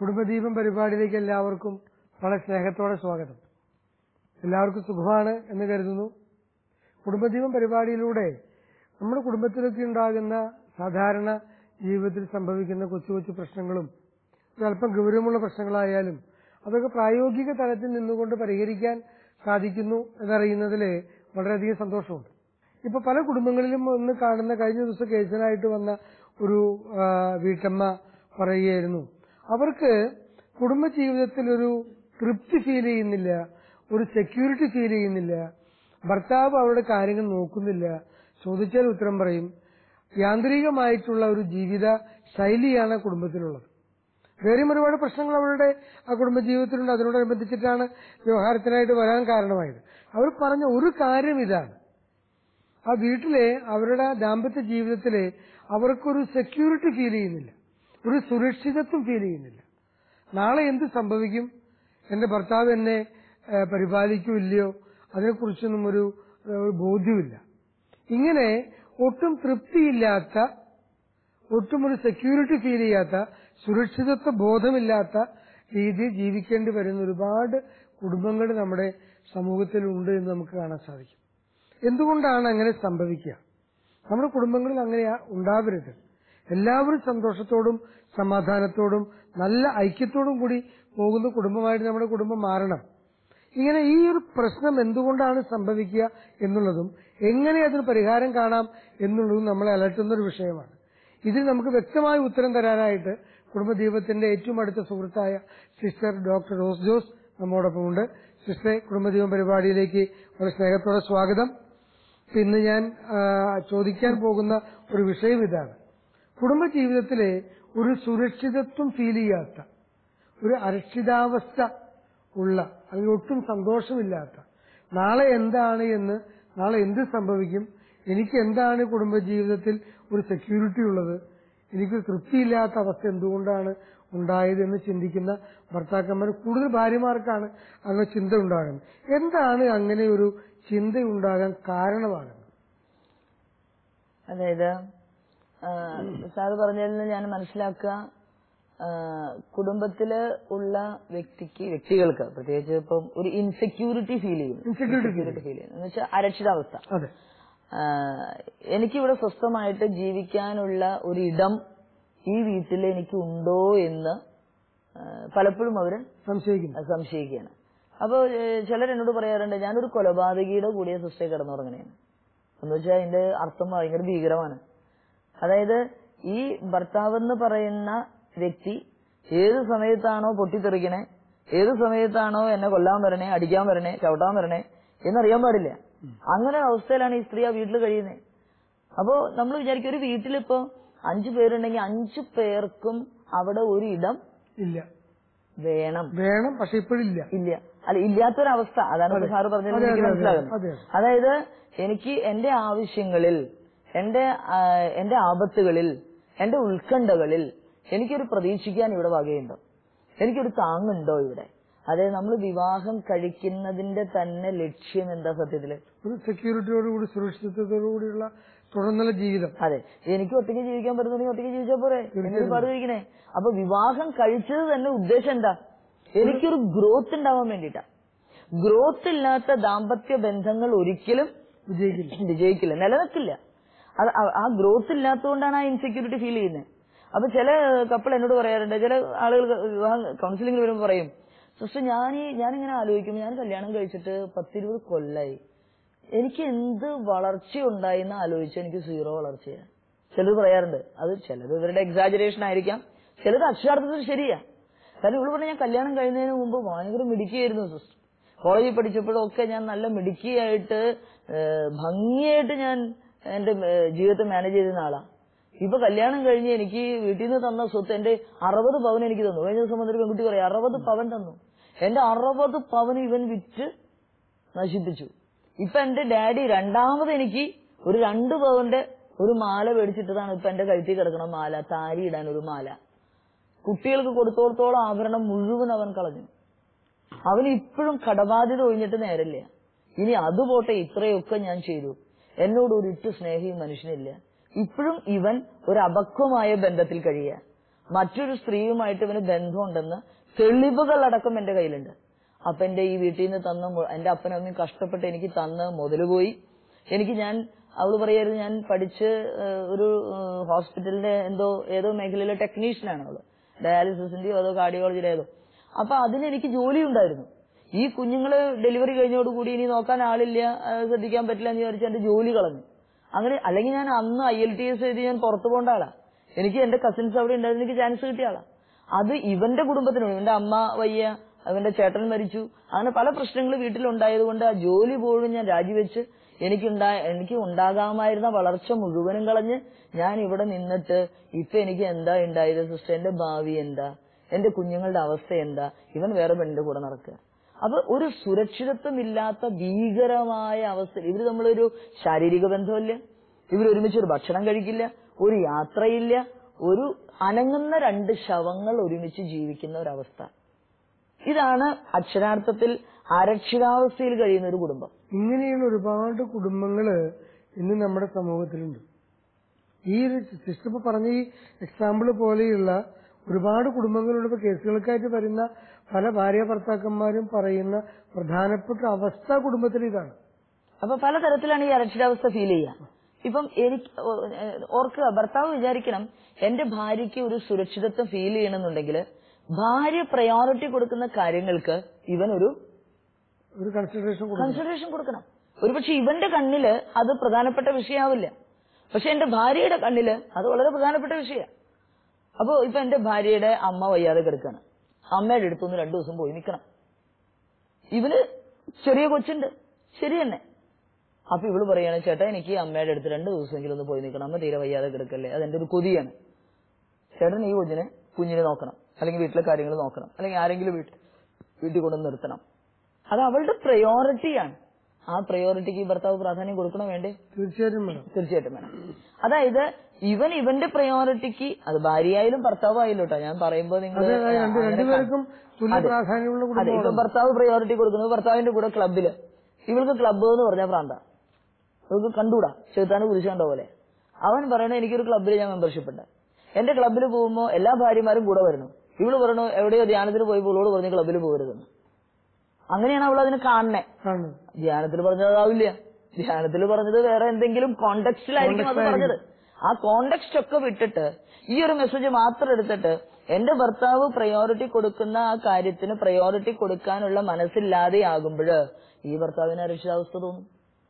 കുടുംബദീപം പരിപാടിയിലേക്ക് എല്ലാവർക്കും വളരെ സ്നേഹത്തോടെ സ്വാഗതം എല്ലാവർക്കും സുഖമാണ് എന്ന് കരുതുന്നു കുടുംബദീപം പരിപാടിയിലൂടെ നമ്മുടെ കുടുംബത്തിലൊക്കെ ഉണ്ടാകുന്ന സാധാരണ ജീവിതത്തിൽ സംഭവിക്കുന്ന കൊച്ചു കൊച്ചു പ്രശ്നങ്ങളും അല്പം ഗൗരവമുള്ള പ്രശ്നങ്ങളായാലും അതൊക്കെ പ്രായോഗിക തലത്തിൽ നിന്നുകൊണ്ട് പരിഹരിക്കാൻ സാധിക്കുന്നു എന്നറിയുന്നതിൽ വളരെയധികം സന്തോഷമുണ്ട് ഇപ്പൊ പല കുടുംബങ്ങളിലും ഒന്ന് കാണുന്ന കഴിഞ്ഞ ദിവസം കേസിനായിട്ട് വന്ന ഒരു ആ, വീട്ടമ്മ പറയുകയായിരുന്നു അവർക്ക് കുടുംബജീവിതത്തിൽ ഒരു തൃപ്തി ഫീൽ ചെയ്യുന്നില്ല ഒരു സെക്യൂരിറ്റി ഫീൽ ചെയ്യുന്നില്ല ഭർത്താവ് അവരുടെ കാര്യങ്ങൾ നോക്കുന്നില്ല ചോദിച്ചാൽ ഉത്തരം പറയും യാന്ത്രികമായിട്ടുള്ള ഒരു ജീവിത ശൈലിയാണ് കുടുംബത്തിലുള്ളത് വേറെയും ഒരുപാട് പ്രശ്നങ്ങൾ അവരുടെ ആ കുടുംബജീവിതത്തിലുണ്ട് അതിനോടനുബന്ധിച്ചിട്ടാണ് വ്യവഹാരത്തിനായിട്ട് വരാൻ കാരണമായത് അവർ പറഞ്ഞ ഒരു കാര്യം ഇതാണ് ആ വീട്ടിലെ അവരുടെ ദാമ്പത്യ ജീവിതത്തിലെ അവർക്കൊരു സെക്യൂരിറ്റി ഫീൽ ചെയ്യുന്നില്ല ഒരു സുരക്ഷിതത്വം ഫീൽ ചെയ്യുന്നില്ല നാളെ എന്ത് സംഭവിക്കും എന്റെ ഭർത്താവ് എന്നെ ഏഹ്, പരിപാലിക്കൂ ഇല്ലയോ അതിനെക്കുറിച്ചൊന്നും ഒരു ഒരു ബോധ്യമില്ല ഇങ്ങനെ ഒട്ടും തൃപ്തിയില്ലാത്ത ഒട്ടും ഒരു സെക്യൂരിറ്റി ഫീൽ ചെയ്യാത്ത സുരക്ഷിതത്വ ബോധമില്ലാത്ത രീതിയിൽ ജീവിക്കേണ്ടി വരുന്ന ഒരുപാട് കുടുംബങ്ങൾ നമ്മുടെ സമൂഹത്തിലുണ്ട് എന്ന് നമുക്ക് കാണാൻ സാധിക്കും എന്തുകൊണ്ടാണ് അങ്ങനെ സംഭവിക്കുക നമ്മുടെ കുടുംബങ്ങളിൽ അങ്ങനെ ഉണ്ടാവരുത് എല്ലാവരും സന്തോഷത്തോടും സമാധാനത്തോടും നല്ല ഐക്യത്തോടും കൂടി പോകുന്ന കുടുംബമായിട്ട് നമ്മുടെ കുടുംബം മാറണം ഇങ്ങനെ ഈ ഒരു പ്രശ്നം എന്തുകൊണ്ടാണ് സംഭവിക്കുക എന്നുള്ളതും എങ്ങനെ അതിന് പരിഹാരം കാണാം എന്നുള്ളതും നമ്മളെ അലട്ടുന്ന ഒരു വിഷയമാണ് ഇതിൽ നമുക്ക് വ്യക്തമായ ഉത്തരം തരാനായിട്ട് കുടുംബദീപത്തിന്റെ ഏറ്റവും അടുത്ത സുഹൃത്തായ സിസ്റ്റർ ഡോക്ടർ റോസ് ജോസ് നമ്മോടൊപ്പം ഉണ്ട് സിസ്റ്ററെ കുടുംബദീപം പരിപാടിയിലേക്ക് വളരെ സ്നേഹത്തോടെ സ്വാഗതം ഇന്ന് ഞാൻ ആ, ചോദിക്കാൻ പോകുന്ന ഒരു വിഷയം ഇതാണ് കുടുംബജീവിതത്തിലെ ഒരു സുരക്ഷിതത്വം ഫീൽ ചെയ്യാത്ത ഒരു അരക്ഷിതാവസ്ഥ ഉള്ള അല്ലെങ്കിൽ ഒട്ടും സന്തോഷമില്ലാത്ത നാളെ എന്താണ് എന്ന് നാളെ എന്ത് സംഭവിക്കും എനിക്ക് എന്താണ് കുടുംബജീവിതത്തിൽ ഒരു സെക്യൂരിറ്റി ഉള്ളത് എനിക്കൊരു തൃപ്തിയില്ലാത്ത അവസ്ഥ എന്തുകൊണ്ടാണ് ഉണ്ടായത് എന്ന് ചിന്തിക്കുന്ന ഭർത്താക്കന്മാർ കൂടുതൽ ഭാര്യമാർക്കാണ് അങ്ങനെ ചിന്ത ഉണ്ടാകുന്നത് എന്താണ് അങ്ങനെ ഒരു ചിന്ത ഉണ്ടാകാൻ കാരണമാകുന്നത് അതായത് ആ, സാറ് പറഞ്ഞതിൽ നിന്ന് ഞാൻ മനസ്സിലാക്കുക ആ, കുടുംബത്തില് ഉള്ള വ്യക്തിക്ക് വ്യക്തികൾക്ക് പ്രത്യേകിച്ച് ഇപ്പം ഒരു ഇൻസെക്യൂരിറ്റി ഫീൽ ചെയ്യും Insecurity feel ഇൻസെക്യൂരിറ്റി ഫീൽ ചെയ്യും എന്ന് വെച്ചാൽ അരക്ഷിതാവസ്ഥ അതെ ആ, എനിക്കിവിടെ സ്വസ്ഥമായിട്ട് ജീവിക്കാനുള്ള ഒരു ഇടം ഈ വീട്ടിൽ എനിക്ക് ഉണ്ടോ എന്ന് ആ, പലപ്പോഴും അവര് സംശയിക്കുന്നു സംശയിക്കുകയാണ് അപ്പൊ ചിലർ എന്നോട് പറയാറുണ്ട് ഞാനൊരു കൊലപാതകിയുടെ കൂടിയ സിസ്റ്റേ കിടന്നുറങ്ങണേന്ന് എന്ന് വെച്ചാൽ അതിന്റെ അർത്ഥം ഭയങ്കര ഭീകരമാണ് അതായത് ഈ ഭർത്താവ് എന്ന് പറയുന്ന വ്യക്തി ഏത് സമയത്താണോ പൊട്ടിത്തെറിക്കണേ ഏത് സമയത്താണോ എന്നെ കൊല്ലാൻ വരണേ അടിക്കാൻ വരണേ ചവിട്ടാൻ വരണേ എന്നറിയാൻ പാടില്ല അങ്ങനെ ഒരു അവസ്ഥയിലാണ് ഈ സ്ത്രീ ആ വീട്ടിൽ കഴിയുന്നത് അപ്പോ നമ്മൾ വിചാരിക്കും ഒരു വീട്ടിലിപ്പോ അഞ്ചു പേരുണ്ടെങ്കിൽ അഞ്ചു പേർക്കും അവിടെ ഒരു ഇടം ഇല്ല വേണം വേണം പക്ഷെ ഇപ്പോഴില്ല ഇല്ല അല്ല ഇല്ലാത്തൊരവസ്ഥ അതാണ് ഇപ്പൊ സാറ് പറഞ്ഞത് അതെ, എനിക്ക് അതെ, മനസ്സിലാകുന്നത് അതെ, അതായത് എനിക്ക് എന്റെ ആവശ്യങ്ങളിൽ എന്റെ ആ, എന്റെ ആപത്തുകളിൽ എന്റെ ഉത്കണ്ഠകളിൽ എനിക്കൊരു പ്രതീക്ഷിക്കാൻ ഇവിടെ വകയുണ്ടോ എനിക്കൊരു താങ്ങുണ്ടോ ഇവിടെ അതായത് നമ്മൾ വിവാഹം കഴിക്കുന്നതിന്റെ തന്നെ ലക്ഷ്യം എന്താ സത്യത്തില് ഒരു സെക്യൂരിറ്റിയോടുകൂടി സുരക്ഷിതത്വത്തോടുകൂടിയുള്ള തുടർന്നുള്ള ജീവിതം അതെ എനിക്ക് ഒറ്റയ്ക്ക് ജീവിക്കാൻ പറ്റുന്നുണ്ടെങ്കിൽ ഒറ്റയ്ക്ക് ജീവിച്ചാൽ പോരെ എന്നൊരു പാട് കഴിക്കണേ അപ്പൊ വിവാഹം കഴിച്ചത് തന്നെ ഉദ്ദേശം എന്താ എനിക്കൊരു ഗ്രോത്ത് ഉണ്ടാവാൻ വേണ്ടിട്ടാ ഗ്രോത്ത് ഇല്ലാത്ത ദാമ്പത്യ ബന്ധങ്ങൾ ഒരിക്കലും വിജയിക്കില്ല വിജയിക്കില്ല നിലനിൽക്കില്ല അത് ആ- ആ ഗ്രോത്ത് ഇല്ലാത്തതുകൊണ്ടാണ് ആ ഇൻസെക്യൂരിറ്റി ഫീൽ ചെയ്യുന്നത് അപ്പൊ ചില കപ്പിൾ എന്നോട് പറയാറുണ്ട് ചില ആളുകൾ വിവാഹം കൗൺസിലിംഗിൽ വരുമ്പോൾ പറയും സിസ്റ്റർ ഞാൻ ഈ ഞാനിങ്ങനെ ആലോചിക്കും ഞാൻ കല്യാണം കഴിച്ചിട്ട് പത്തിരുപത് കൊല്ലായി എനിക്ക് എന്ത് വളർച്ചയുണ്ടായി എന്ന് ആലോചിച്ച് എനിക്ക് സീറോ വളർച്ചയാണ് ചിലർ പറയാറുണ്ട് അത് ചിലത് ഇവരുടെ എക്സാജറേഷൻ ആയിരിക്കാം ചിലത് അക്ഷരാർത്ഥത്തിൽ ശരിയാ കാരണം ഇവിടെ പറഞ്ഞ ഞാൻ കല്യാണം കഴിയുന്നതിന് മുമ്പ് ഭയങ്കര മിടുക്കിയായിരുന്നു സിസ്റ്റർ കോളേജിൽ പഠിച്ചപ്പോഴൊക്കെ ഞാൻ നല്ല മിടുക്കിയായിട്ട് ഏഹ്, ഭംഗിയായിട്ട് ഞാൻ എന്റെ ഏഹ്, ജീവിതത്തെ മാനേജ് ചെയ്തിരുന്ന ആളാ ഇപ്പൊ കല്യാണം കഴിഞ്ഞ് എനിക്ക് വീട്ടിൽ നിന്ന് തന്ന സ്വത്ത് എന്റെ അറുപത് പവൻ എനിക്ക് തന്നു കഴിഞ്ഞ ദിവസം വന്നൊരു പെൺകുട്ടി പറയാം അറുപത് പവൻ തന്നു എന്റെ അറുപത് പവൻ ഇവൻ വിറ്റ് നശിപ്പിച്ചു ഇപ്പൊ എന്റെ ഡാഡി രണ്ടാമത് എനിക്ക് ഒരു രണ്ട് പവന്റെ ഒരു മാല മേടിച്ചിട്ടതാണ് ഇപ്പൊ എന്റെ കഴുത്തിൽ കിടക്കണ മാല താരി ഇടാൻ ഒരു മാല കുട്ടികൾക്ക് കൊടുത്തോളത്തോളം ആഭരണം മുഴുവൻ അവൻ കളഞ്ഞു അവന് ഇപ്പോഴും കടബാധ്യത ഒഴിഞ്ഞിട്ട് നേരല്ല ഇനി അതുപോട്ടെ ഇത്രയൊക്കെ ഞാൻ ചെയ്തു എന്നോട് ഒരു ഇട്ട് സ്നേഹിയും മനുഷ്യനില്ല ഇപ്പോഴും ഇവൻ ഒരു അപക്വമായ ബന്ധത്തിൽ കഴിയുക മറ്റൊരു സ്ത്രീയുമായിട്ട് ഇവന് ബന്ധമുണ്ടെന്ന് തെളിവുകളടക്കം എന്റെ കയ്യിലുണ്ട് അപ്പൊ എന്റെ ഈ വീട്ടിൽ നിന്ന് തന്ന മു- എന്റെ അപ്പനും അമ്മയും കഷ്ടപ്പെട്ട് എനിക്ക് തന്ന് മുതല് പോയി എനിക്ക് ഞാൻ അവള് പറയായിരുന്നു ഞാൻ പഠിച്ച് ഏഹ്, ഒരു ഏഹ്, ഹോസ്പിറ്റലിന്റെ എന്തോ ഏതോ മേഖലയിലെ ടെക്നീഷ്യനാണ് അവള് ഡയാലിസിസിന്റെയോ അതോ കാർഡിയോളജിയുടെ ഏതോ അപ്പൊ അതിന് എനിക്ക് ജോലി ഉണ്ടായിരുന്നു ഈ കുഞ്ഞുങ്ങള് ഡെലിവറി കഴിഞ്ഞോടുകൂടി ഇനി നോക്കാൻ ആളില്ല ഏഹ്, ശ്രദ്ധിക്കാൻ പറ്റില്ല എന്ന് വിചാരിച്ച് എന്റെ ജോലി കളഞ്ഞു അങ്ങനെ അല്ലെങ്കിൽ ഞാൻ അന്ന് ഐ എൽ ടി എസ് എഴുതി ഞാൻ പുറത്തു പോകേണ്ട ആളാ എനിക്ക് എന്റെ കസിൻസ് അവിടെ ഉണ്ടായിരുന്നു എനിക്ക് ചാൻസ് കിട്ടിയ ആളാ അത് ഇവന്റെ കുടുംബത്തിനും ഇവന്റെ അമ്മ വയ്യ അവന്റെ ചേട്ടൻ മരിച്ചു അങ്ങനെ പല പ്രശ്നങ്ങൾ വീട്ടിലുണ്ടായത് കൊണ്ട് ആ ജോലി പോലും ഞാൻ രാജിവെച്ച് എനിക്കുണ്ടായ എനിക്ക് ഉണ്ടാകാമായിരുന്ന വളർച്ച മുഴുവനും കളഞ്ഞ് ഞാൻ ഇവിടെ നിന്നിട്ട് ഇപ്പൊ എനിക്ക് എന്താ ഉണ്ടായത് സിസ്റ്റർ എന്റെ ഭാവി എന്താ എന്റെ കുഞ്ഞുങ്ങളുടെ അവസ്ഥ എന്താ ഇവൻ വേറെ പെണ്ണിന്റെ കൂടെ നടക്കുക അപ്പൊ ഒരു സുരക്ഷിതത്വമില്ലാത്ത ഭീകരമായ അവസ്ഥ ഇവര് നമ്മളൊരു ശാരീരിക ബന്ധമില്ല ഇവർ ഒരുമിച്ച് ഒരു ഭക്ഷണം കഴിക്കില്ല ഒരു യാത്രയില്ല ഒരു അനങ്ങുന്ന രണ്ട് ശവങ്ങൾ ഒരുമിച്ച് ജീവിക്കുന്ന ഒരവസ്ഥ ഇതാണ് അക്ഷരാർത്ഥത്തിൽ അരക്ഷിതാവസ്ഥയിൽ കഴിയുന്ന ഒരു കുടുംബം ഇങ്ങനെയുള്ള ഒരുപാട് കുടുംബങ്ങള് ഇന്ന് നമ്മുടെ സമൂഹത്തിലുണ്ട് ഈ ഒരു സിസ്റ്റർ ഇപ്പൊ പറഞ്ഞ ഈ എക്സാമ്പിൾ പോലെയുള്ള ഒരുപാട് കുടുംബങ്ങളുണ്ട് ഇപ്പൊ കേസുകൾക്കായിട്ട് വരുന്ന പല ഭാര്യ ഭർത്താക്കന്മാരും പറയുന്ന പ്രധാനപ്പെട്ട അവസ്ഥ കുടുംബത്തിൽ ഇതാണ് അപ്പൊ പലതരത്തിലാണ് ഈ അരക്ഷിതാവസ്ഥ ഫീൽ ചെയ്യുക ഇപ്പം എനിക്ക് ഓ- ഏഹ് ഓർക്കുക ഭർത്താവ് വിചാരിക്കണം എന്റെ ഭാര്യയ്ക്ക് ഒരു സുരക്ഷിതത്വം ഫീൽ ചെയ്യണമെന്നുണ്ടെങ്കിൽ ഭാര്യ പ്രയോറിറ്റി കൊടുക്കുന്ന കാര്യങ്ങൾക്ക് ഇവൻ ഒരു ഒരു കൺസിഡറേഷൻ കൊടുക്കും കൺസിഡറേഷൻ കൊടുക്കണം ഒരുപക്ഷെ ഇവന്റെ കണ്ണില് അത് പ്രധാനപ്പെട്ട വിഷയമാവില്ല പക്ഷെ എന്റെ ഭാര്യയുടെ കണ്ണില് അത് വളരെ പ്രധാനപ്പെട്ട വിഷയമാണ് അപ്പോ ഇപ്പൊ എന്റെ ഭാര്യയുടെ അമ്മ വയ്യാതെ കിടക്കാണ് അമ്മയുടെ അടുത്തൊന്ന് രണ്ടു ദിവസം പോയി നിൽക്കണം ഇവന് ചെറിയ കൊച്ചുണ്ട് ശരി തന്നെ അപ്പൊ ഇവള് പറയാണ് ചേട്ടാ എനിക്ക് അമ്മയുടെ അടുത്ത് രണ്ടു ദിവസമെങ്കിലും ഒന്ന് പോയി നിൽക്കണം അമ്മ തീരെ വയ്യാതെ കിടക്കല്ലേ അതെന്റെ ഒരു കൊതിയാണ് ചേട്ടൻ ഈ കുഞ്ഞിനെ കുഞ്ഞിനെ നോക്കണം അല്ലെങ്കിൽ വീട്ടിലെ കാര്യങ്ങൾ നോക്കണം അല്ലെങ്കിൽ ആരെങ്കിലും വീട്ടിൽ വീട്ടിൽ കൊണ്ടുവന്ന് നിർത്തണം അത് അവളുടെ പ്രയോറിറ്റിയാണ് ആ പ്രയോറിറ്റിക്ക് ഈ ഭർത്താവ് പ്രാധാന്യം കൊടുക്കണോ വേണ്ടേ തീർച്ചയായിട്ടും വേണം തീർച്ചയായിട്ടും വേണം അതായത് ഇവൻ ഇവന്റെ പ്രയോറിറ്റിക്ക് അത് ഭാര്യയായാലും ഭർത്താവായാലും കേട്ടോ ഞാൻ പറയുമ്പോ നിങ്ങൾ അത് രണ്ട് രണ്ടുപേർക്കും തുല്യ പ്രാധാന്യമുള്ള അതെ കുടുംബം ഇപ്പൊ ഭർത്താവ് പ്രയോറിറ്റി കൊടുക്കുന്നത് ഭർത്താവിന്റെ കൂടെ ക്ലബില് ഇവൾക്ക് ക്ലബ്ബ് എന്ന് പറഞ്ഞ പ്രാന്ത ഇവൾക്ക് കണ്ടൂടാ ചെറുത്താന് കുരിശ് കണ്ട പോലെ അവൻ പറയണ എനിക്കൊരു ക്ലബിൽ ഞാൻ മെമ്പർഷിപ്പ് ഉണ്ട് എന്റെ ക്ലബിൽ പോകുമ്പോ എല്ലാ ഭാര്യമാരും കൂടെ വരുന്നു ഇവള് പറയണു എവിടെയോ ധ്യാനത്തിന് പോയി ഇവളോട് പറഞ്ഞ് ക്ലബിൽ പോകരുതെന്ന് അങ്ങനെയാണ് അവൾ അതിനെ കാണണേ കാണുന്നത് ധ്യാനത്തിൽ പറഞ്ഞതാവില്ല ധ്യാനത്തിൽ പറഞ്ഞത് വേറെ എന്തെങ്കിലും കോണ്ടെക്സ്റ്റിലായിരിക്കും അത് പറഞ്ഞത് ആ കോണ്ടെക്സ്റ്റ് ഒക്കെ വിട്ടിട്ട് ഈ ഒരു മെസ്സേജ് മാത്രം എടുത്തിട്ട് എന്റെ ഭർത്താവ് പ്രയോറിറ്റി കൊടുക്കുന്ന ആ കാര്യത്തിന് പ്രയോറിറ്റി കൊടുക്കാനുള്ള മനസ്സില്ലാതെയാകുമ്പോൾ ഈ ഭർത്താവിന് അരക്ഷിതാവസ്ഥ തോന്നും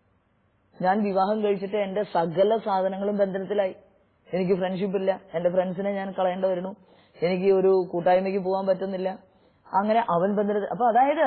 ഞാൻ വിവാഹം കഴിച്ചിട്ട് എന്റെ സകല സാധനങ്ങളും ബന്ധനത്തിലായി എനിക്ക് ഫ്രണ്ട്ഷിപ്പ് ഇല്ല എന്റെ ഫ്രണ്ട്സിനെ ഞാൻ കളയേണ്ടി വരുന്നു എനിക്ക് ഒരു കൂട്ടായ്മയ്ക്ക് പോകാൻ പറ്റുന്നില്ല അങ്ങനെ അവൻ ബന്ധനത്തിൽ അപ്പൊ അതായത്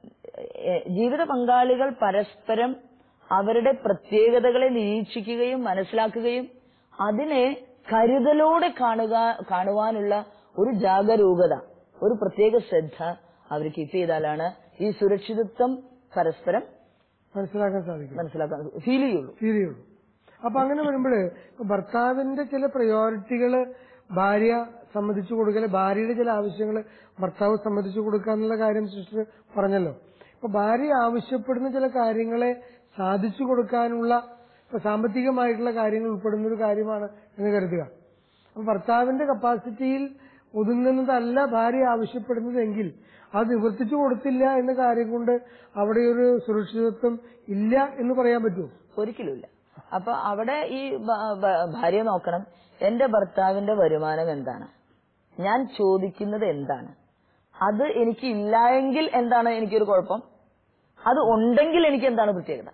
എ- ജീവിത പങ്കാളികൾ പരസ്പരം അവരുടെ പ്രത്യേകതകളെ നിരീക്ഷിക്കുകയും മനസ്സിലാക്കുകയും അതിനെ കരുതലോടെ കാണുക കാണുവാനുള്ള ഒരു ജാഗരൂകത ഒരു പ്രത്യേക ശ്രദ്ധ അവർ കീപ്പ് ചെയ്താലാണ് ഈ സുരക്ഷിതത്വം പരസ്പരം മനസ്സിലാക്കാൻ സാധിക്കും മനസ്സിലാക്കാൻ ഫീൽ ചെയ്യുള്ളൂ ഫീൽ ചെയ്യുള്ളൂ അപ്പൊ അങ്ങനെ വരുമ്പോഴ് ഭർത്താവിന്റെ ചില പ്രയോറിറ്റികള് ഭാര്യ സമ്മതിച്ചു കൊടുക്കല് ഭാര്യയുടെ ചില ആവശ്യങ്ങള് ഭർത്താവ് സമ്മതിച്ചു കൊടുക്കുക എന്നുള്ള കാര്യം സിസ്റ്റർ പറഞ്ഞല്ലോ അപ്പൊ ഭാര്യ ആവശ്യപ്പെടുന്ന ചില കാര്യങ്ങളെ സാധിച്ചു കൊടുക്കാനുള്ള ഇപ്പൊ സാമ്പത്തികമായിട്ടുള്ള കാര്യങ്ങൾ ഉൾപ്പെടുന്ന ഒരു കാര്യമാണ് എന്ന് കരുതുക അപ്പൊ ഭർത്താവിന്റെ കപ്പാസിറ്റിയിൽ ഒതുങ്ങുന്നതല്ല ഭാര്യ ആവശ്യപ്പെടുന്നതെങ്കിൽ അത് നിവർത്തിച്ചു കൊടുത്തില്ല എന്ന കാര്യം കൊണ്ട് അവിടെ ഒരു സുരക്ഷിതത്വം ഇല്ല എന്ന് പറയാൻ പറ്റുമോ ഒരിക്കലുമില്ല അപ്പൊ അവിടെ ഈ ഭ- ഭ- ഭാര്യ നോക്കണം എന്റെ ഭർത്താവിന്റെ വരുമാനം എന്താണ് ഞാൻ ചോദിക്കുന്നത് എന്താണ് അത് എനിക്ക് ഇല്ല എങ്കിൽ എന്താണ് എനിക്കൊരു കുഴപ്പം അത് ഉണ്ടെങ്കിൽ എനിക്ക് എന്താണ് പ്രത്യേകത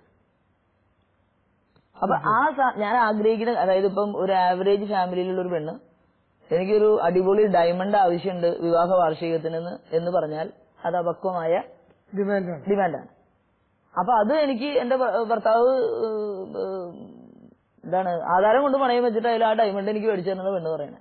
അപ്പൊ ആ സ- ഞാൻ ആഗ്രഹിക്കുന്ന അതായത് ഇപ്പം ഒരു ആവറേജ് ഫാമിലിയിലുള്ള ഒരു പെണ്ണ് എനിക്കൊരു അടിപൊളി ഡയമണ്ട് ആവശ്യമുണ്ട് വിവാഹ വാർഷികത്തിന് എന്ന് പറഞ്ഞാൽ അത് അപക്വമായ ഡിമാൻഡാണ് ഡിമാൻഡാണ് അപ്പൊ അത് എനിക്ക് എന്റെ ഭ- ഭർത്താവ് ഏഹ്, ഏഹ്, എന്താണ് ആധാരം കൊണ്ട് പണയം വെച്ചിട്ട് അതിൽ ആ ഡയമണ്ട് എനിക്ക് മേടിച്ചു തരുന്നത് പെണ്ണ് പറയണേ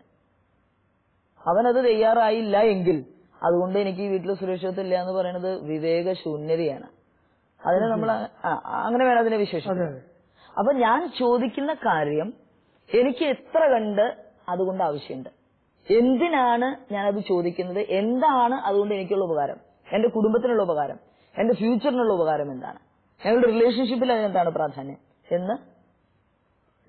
അവനത് തയ്യാറായില്ല എങ്കിൽ അതുകൊണ്ട് എനിക്ക് ഈ വീട്ടിൽ സുരക്ഷിതത്വം ഇല്ല എന്ന് പറയുന്നത് വിവേക ശൂന്യതയാണ് അതിനെ നമ്മൾ അങ്ങനെ വേണം അതിനെ വിശേഷിക്കാം അതെ അതെ അപ്പൊ ഞാൻ ചോദിക്കുന്ന കാര്യം എനിക്ക് എത്ര കണ്ട് അതുകൊണ്ട് ആവശ്യമുണ്ട് എന്തിനാണ് ഞാനത് ചോദിക്കുന്നത് എന്താണ് അതുകൊണ്ട് എനിക്കുള്ള ഉപകാരം എന്റെ കുടുംബത്തിനുള്ള ഉപകാരം എന്റെ ഫ്യൂച്ചറിനുള്ള ഉപകാരം എന്താണ് ഞങ്ങളുടെ റിലേഷൻഷിപ്പിൽ അതിനെന്താണ് പ്രാധാന്യം എന്ന്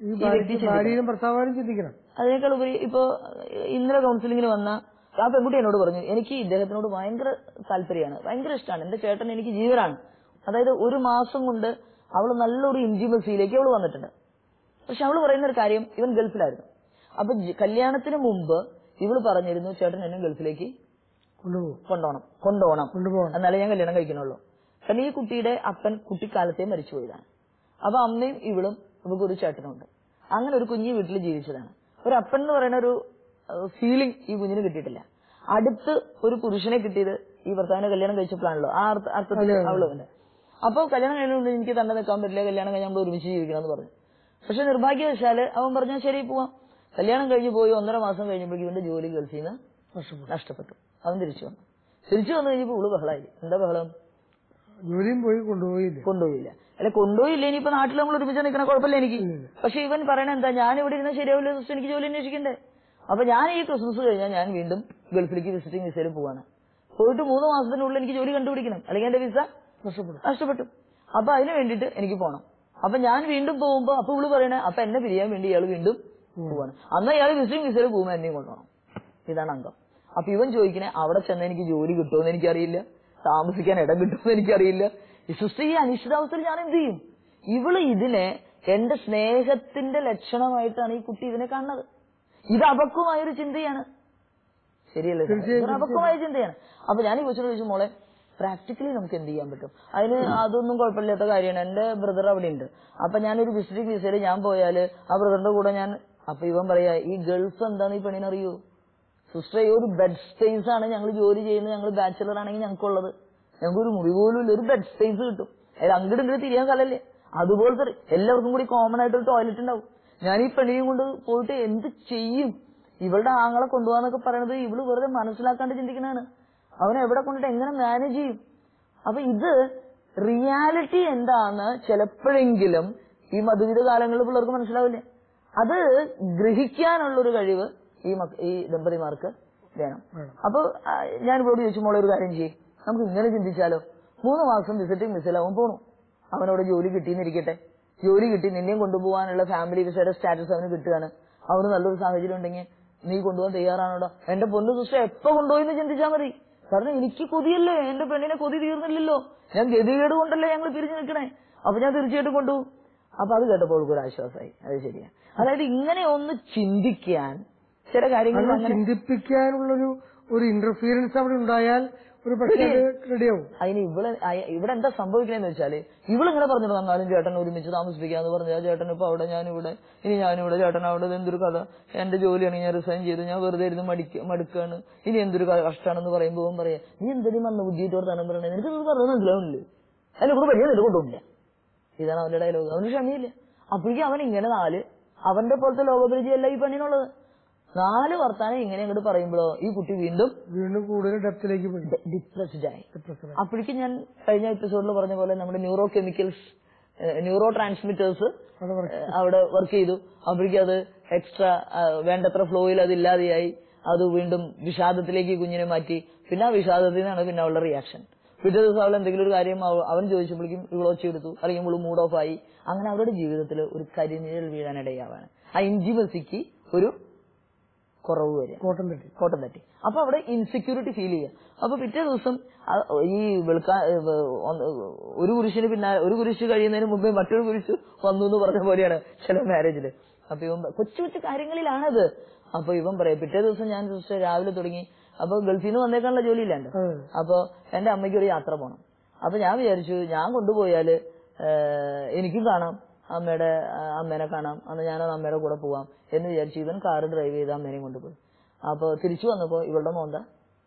ഈ ഈ വ്യക്തി ഭാര്യ- ചിന്തിക്കണം ഭാര്യയും ഭർത്താവാനും ചിന്തിക്കണം അതിനേക്കാൾ ഉപരി ഇപ്പോ ഇന്നലെ കൗൺസിലിങ്ങിന് വന്ന ആ പെൺകുട്ടി എന്നോട് പറഞ്ഞു എനിക്ക് ഇദ്ദേഹത്തിനോട് ഭയങ്കര താല്പര്യമാണ് ഭയങ്കര ഇഷ്ടമാണ് എന്റെ ചേട്ടൻ എനിക്ക് ജീവനാണ് അതായത് ഒരു മാസം കൊണ്ട് അവള് നല്ലൊരു ഇന്റിമസിയിലേക്ക് അവള് വന്നിട്ടുണ്ട് പക്ഷെ അവള് പറയുന്ന ഒരു കാര്യം ഇവൻ ഗൾഫിലായിരുന്നു അപ്പൊ ജ- കല്യാണത്തിന് മുമ്പ് ഇവള് പറഞ്ഞിരുന്നു ചേട്ടൻ എന്നെ ഗൾഫിലേക്ക് കൊണ്ടുപോകും കൊണ്ടുപോകണം കൊണ്ടുപോകണം കൊണ്ടുപോകണം എന്നാലേ ഞാൻ കല്യാണം കഴിക്കണുള്ളൂ കാരണം ഈ കുട്ടിയുടെ അപ്പൻ കുട്ടിക്കാലത്തെ മരിച്ചുപോയതാണ് അപ്പൊ അമ്മയും ഇവളും ഇവൾക്ക് ഒരു ചേട്ടനുണ്ട് അങ്ങനെ ഒരു കുഞ്ഞു വീട്ടിൽ ജീവിച്ചതാണ് ഒരു അപ്പൻ എന്ന് പറയുന്ന ഒരു ഫീലിംഗ് ഈ കുഞ്ഞിന് കിട്ടിയിട്ടില്ല അടുത്ത് ഒരു പുരുഷനെ കിട്ടിയത് ഈ ഭർത്താവിനെ കല്യാണം കഴിച്ചപ്പോഴാണല്ലോ ആ അർത്ഥ- അർത്ഥത്തിൽ അവള് ഉണ്ട് അപ്പൊ കല്യാണം കഴിഞ്ഞുകൊണ്ട് എനിക്ക് തന്നെ നിൽക്കാൻ പറ്റില്ല കല്യാണം കഴിഞ്ഞ് നമ്മൾ ഒരുമിച്ച് ജീവിക്കണം എന്ന് പറഞ്ഞു പക്ഷെ നിർഭാഗ്യവശാല് അവൻ പറഞ്ഞാൽ ശരി പോവാം കല്യാണം കഴിഞ്ഞ് പോയി ഒന്നര മാസം കഴിഞ്ഞപ്പോഴേക്കും ഇവന്റെ ജോലി ഗൾഫിൽ നിന്ന് നഷ്ടപ്പെട്ടു നഷ്ടപ്പെട്ടു അവൻ തിരിച്ചു വന്നു തിരിച്ചു വന്നു കഴിഞ്ഞപ്പോ ഉള്ളു ബഹളായി എന്താ ബഹളം ജോലിയും പോയി കൊണ്ടുപോയില്ല കൊണ്ടുപോയില്ല അല്ല കൊണ്ടുപോയില്ല ഇനിയിപ്പോ നാട്ടിൽ നമ്മൾ ഒരുമിച്ച് നിൽക്കണ കുഴപ്പമില്ല എനിക്ക് പക്ഷെ ഇവൻ പറയണ എന്താ ഞാൻ ഇവിടെ ഇരുന്ന ശരിയാവില്ല സിസ്റ്റർ എനിക്ക് ജോലി അന്വേഷിക്കണ്ടേ അപ്പൊ ഞാൻ ഈ ക്രിസ്മസ് കഴിഞ്ഞാൽ ഞാൻ വീണ്ടും ഗൾഫിലേക്ക് വിസിറ്റിംഗ് വിസയിൽ പോവാണ് പോയിട്ട് മൂന്ന് മാസത്തിനുള്ളിൽ എനിക്ക് ജോലി കണ്ടുപിടിക്കണം അല്ലെങ്കിൽ എന്റെ വിസ നഷ്ടപ്പെട്ടു നഷ്ടപ്പെട്ടു അപ്പൊ അതിന് വേണ്ടിയിട്ട് എനിക്ക് പോകണം അപ്പൊ ഞാൻ വീണ്ടും പോകുമ്പോ അപ്പൊ ഇവള് പറയണേ അപ്പൊ എന്നെ പിരിയാൻ വേണ്ടി ഇയാൾ വീണ്ടും പോവാണ് അന്ന് ഇയാൾ വിസിറ്റിംഗ് വിസയിൽ പോകുമ്പോ എന്നെയും കൊണ്ടുപോകണം ഇതാണ് അംഗം അപ്പൊ ഇവൻ ചോദിക്കണേ അവിടെ ചെന്ന് എനിക്ക് ജോലി കിട്ടുമെന്ന് എനിക്കറിയില്ല താമസിക്കാൻ ഇടം കിട്ടുമെന്ന് എനിക്കറിയില്ല ഈ സൃഷ്ടി ഈ അനിശ്ചിതാവസ്ഥയിൽ ഞാൻ എന്ത് ചെയ്യും ഇവള് ഇതിനെ എന്റെ സ്നേഹത്തിന്റെ ലക്ഷണമായിട്ടാണ് ഈ കുട്ടി ഇതിനെ കാണുന്നത് ഇത് അപക്വമായ ഒരു ചിന്തയാണ് ശരിയല്ലേ സാർ? ഇതൊരു അപക്വമായ ചിന്തയാണ് അപ്പൊ ഞാൻ ഈ കൊച്ചിനോട് ചോദിച്ചു മോളെ പ്രാക്ടിക്കലി നമുക്ക് എന്ത് ചെയ്യാൻ പറ്റും അതിന് അതൊന്നും കുഴപ്പമില്ലാത്ത കാര്യമാണ് എന്റെ ബ്രദർ അവിടെ ഉണ്ട് അപ്പൊ ഞാനൊരു വിസിറ്റിംഗ് വിസയിൽ ഞാൻ പോയാല് ആ ബ്രദറിന്റെ കൂടെ ഞാൻ അപ്പൊ ഇവൻ പറയാ ഈ ഗൾഫ് എന്താന്ന് ഈ പെണ്ണിനറിയോ സിസ്റ്റർ ഈ ഒരു ബെഡ് സ്പേസ് ആണ് ഞങ്ങൾ ജോലി ചെയ്യുന്നത് ഞങ്ങൾ ബാച്ചിലർ ആണെങ്കിൽ ഞങ്ങൾക്കുള്ളത് ഞങ്ങൾക്ക് ഒരു മുറി പോലും ഇല്ല ഒരു ബെഡ് സ്പേസ് കിട്ടും അതായത് അങ്ങോട്ട് ഇങ്ങോട്ട് തിരിയാൻ സ്ഥലമല്ലേ അതുപോലത്തെ ഒരു- എല്ലാവർക്കും കൂടി കോമൺ ആയിട്ട് ഒരു ടോയ്ലറ്റ് ഉണ്ടാവും ഞാൻ ഈ പെണ്ണിനെയും കൊണ്ട് പോയിട്ട് എന്ത് ചെയ്യും ഇവളുടെ ആങ്ങളെ കൊണ്ടുപോകാന്നൊക്കെ പറയണത് ഇവള് വെറുതെ മനസ്സിലാക്കാണ്ട് ചിന്തിക്കുന്നതാണ് അവനെ എവിടെ കൊണ്ടിട്ട് എങ്ങനെ മാനേജ് ചെയ്യും അപ്പൊ ഇത് റിയാലിറ്റി എന്താന്ന് ചിലപ്പോഴെങ്കിലും ഈ മധുവിധ കാലങ്ങളിൽ പിള്ളേർക്ക് മനസ്സിലാവില്ല അത് ഗ്രഹിക്കാനുള്ളൊരു കഴിവ് ഈ മക്ക- ഈ ദമ്പതിമാർക്ക് വേണം വേണം. അപ്പൊ ആ, ഞാൻ ഇവരോട് ചോദിച്ചു മോളെ ഒരു കാര്യം ചെയ്യും നമുക്ക് ഇങ്ങനെ ചിന്തിച്ചാലോ മൂന്ന് മാസം വിസിറ്റിംഗ് വിസയിൽ അവൻ പോണു അവനവിടെ ജോലി കിട്ടിയെന്നിരിക്കട്ടെ ജോലി കിട്ടി നിന്നെയും കൊണ്ടുപോകാനുള്ള ഫാമിലി വിസയുടെ സ്റ്റാറ്റസ് അവന് കിട്ടുകയാണ് അവന് നല്ലൊരു സാഹചര്യം ഉണ്ടെങ്കിൽ നീ കൊണ്ടുപോകാൻ തയ്യാറാണോടോ എന്റെ പൊന്നു സിസ്റ്റർ എപ്പോ കൊണ്ടുപോയി എന്ന് ചിന്തിച്ചാൽ മതി കാരണം എനിക്ക് കൊതിയല്ലേ എന്റെ പെണ്ണിനെ കൊതി തീർന്നില്ലല്ലോ ഞാൻ ഗതികേട് കൊണ്ടല്ലേ ഞങ്ങൾ പിരിഞ്ഞു നിൽക്കണേ അപ്പൊ ഞാൻ തീർച്ചയായിട്ടും കൊണ്ടുപോകും അപ്പൊ അത് കേട്ടപ്പോൾ അവൾക്ക് ഒരു ആശ്വാസമായി അത് ശരിയാ അതായത് ഇങ്ങനെ ഒന്ന് ചിന്തിക്കാൻ ചില കാര്യങ്ങൾ അങ്ങനെ ചിന്തിപ്പിക്കാനുള്ളൊരു ഒരു ഇന്റർഫിയറൻസ് അവിടെ ഉണ്ടായാൽ ഒരു പക്ഷേ അത് റെഡിയാവും അതിന് ഇവിടെ അയ- ഇവിടെ എന്താ സംഭവിക്കണെന്ന് വെച്ചാല് ഇവളിങ്ങനെ പറഞ്ഞിട്ട് വന്നാലും ചേട്ടൻ ഒരുമിച്ച് താമസിപ്പിക്കാന്ന് പറഞ്ഞാൽ ചേട്ടൻ ഇപ്പൊ അവിടെ ഞാനിവിടെ ഇനി ഞാനിവിടെ ചേട്ടൻ അവിടെ ഇത് എന്തൊരു കഥ എന്റെ ജോലിയാണെങ്കിൽ ഞാൻ റിസൈൻ ചെയ്തു ഞാൻ വെറുതെ ഇരുന്ന് മടിക്ക മടുക്കാണ് ഇനി എന്തൊരു ക- കഷ്ടാണെന്ന് പറയുമ്പോൾ അവൻ പറയാ നീ എന്തിനു വന്ന ബുദ്ധിയിട്ടോട് തന്നെ പറയണേ നിനക്ക് ഇത് പറഞ്ഞത് മനസ്സിലാവുന്നില്ലേ അതിനെ കൂടെ വലിയ നില കൊണ്ടുപോകില്ല ഇതാണ് അവന്റെ ഡയലോഗ് അവന് ക്ഷമയില്ല അപ്പോഴേക്കും അവൻ ഇങ്ങനെ നാല് അവന്റെ പോലത്തെ ലോകപരിചയമല്ല ഈ പെണ്ണിനുള്ളത് നാല് വർത്താനം ഇങ്ങനെ അങ്ങോട്ട് പറയുമ്പോഴോ ഈ കുട്ടി വീണ്ടും വീണ്ടും കൂടുതൽ ഡെപ്തിലേക്ക് പോയി ഡിപ്രസ്ഡ് ആയി Depressed ആയി. അപ്പോഴേക്കും ഞാൻ കഴിഞ്ഞ എപ്പിസോഡിൽ പറഞ്ഞ പോലെ നമ്മുടെ ന്യൂറോ കെമിക്കൽസ് ന്യൂറോ ട്രാൻസ്മിറ്റേഴ്സ് അത് work അവിടെ വർക്ക് ചെയ്തു അപ്പോഴേക്കും അത് എക്സ്ട്രാ വേണ്ടത്ര ഫ്ലോയിൽ അത് ഇല്ലാതെയായി അത് വീണ്ടും വിഷാദത്തിലേക്ക് ഈ കുഞ്ഞിനെ മാറ്റി പിന്നെ ആ വിഷാദത്തിൽ നിന്നാണ് പിന്നെ അവളുടെ റിയാക്ഷൻ പിറ്റേ ദിവസം അവൾ എന്തെങ്കിലും ഒരു കാര്യം അവ- അവൻ ചോദിച്ചപ്പോഴേക്കും ഇവളൊച്ച എടുത്തു അല്ലെങ്കിൽ ഇവള് മൂഡ് ഓഫ് ആയി അങ്ങനെ അവരുടെ ജീവിതത്തിൽ ഒരു കരിനിഴൽ വീഴാനിടയാവാണ് ആ ഇഞ്ചിമസിക്ക് ഒരു കുറവ് വരിക കോട്ടം തട്ടി കോട്ടം തട്ടി അപ്പൊ അവിടെ ഇൻസെക്യൂരിറ്റി ഫീൽ ചെയ്യുക അപ്പൊ പിറ്റേ ദിവസം ആ ഈ വെളുക്കാ ഏഹ് ഒന്ന് ഒരു കുരിശിന് പിന്നെ ഒരു കുരിശ് കഴിയുന്നതിന് മുമ്പേ മറ്റൊരു കുരിശ് വന്നു എന്ന് പറഞ്ഞ പോലെയാണ് ചില മാരേജില് അപ്പൊ ഇവൻ പ- കൊച്ചു കൊച്ചു കാര്യങ്ങളിലാണത് അപ്പൊ ഇവൻ പറയാം പിറ്റേ ദിവസം ഞാൻ സിസ്റ്റർ രാവിലെ തുടങ്ങി അപ്പൊ ഗൾഫിൽ നിന്ന് വന്നേക്കാനുള്ള ജോലിയില്ലാണ്ട് അതെ. അപ്പൊ എന്റെ അമ്മയ്ക്ക് ഒരു യാത്ര പോണം അപ്പൊ ഞാൻ വിചാരിച്ചു ഞാൻ കൊണ്ടുപോയാല് ഏഹ്, എനിക്കും കാണാം അമ്മയുടെ ആ, അമ്മേനെ കാണാം അന്ന് ഞാനത് അമ്മയുടെ കൂടെ പോവാം എന്ന് വിചാരിച്ചു ഇവൻ കാറ് ഡ്രൈവ് ചെയ്ത് അമ്മേനെയും കൊണ്ടുപോയി അപ്പൊ തിരിച്ചു വന്നപ്പോ ഇവളുടെ മോന്ത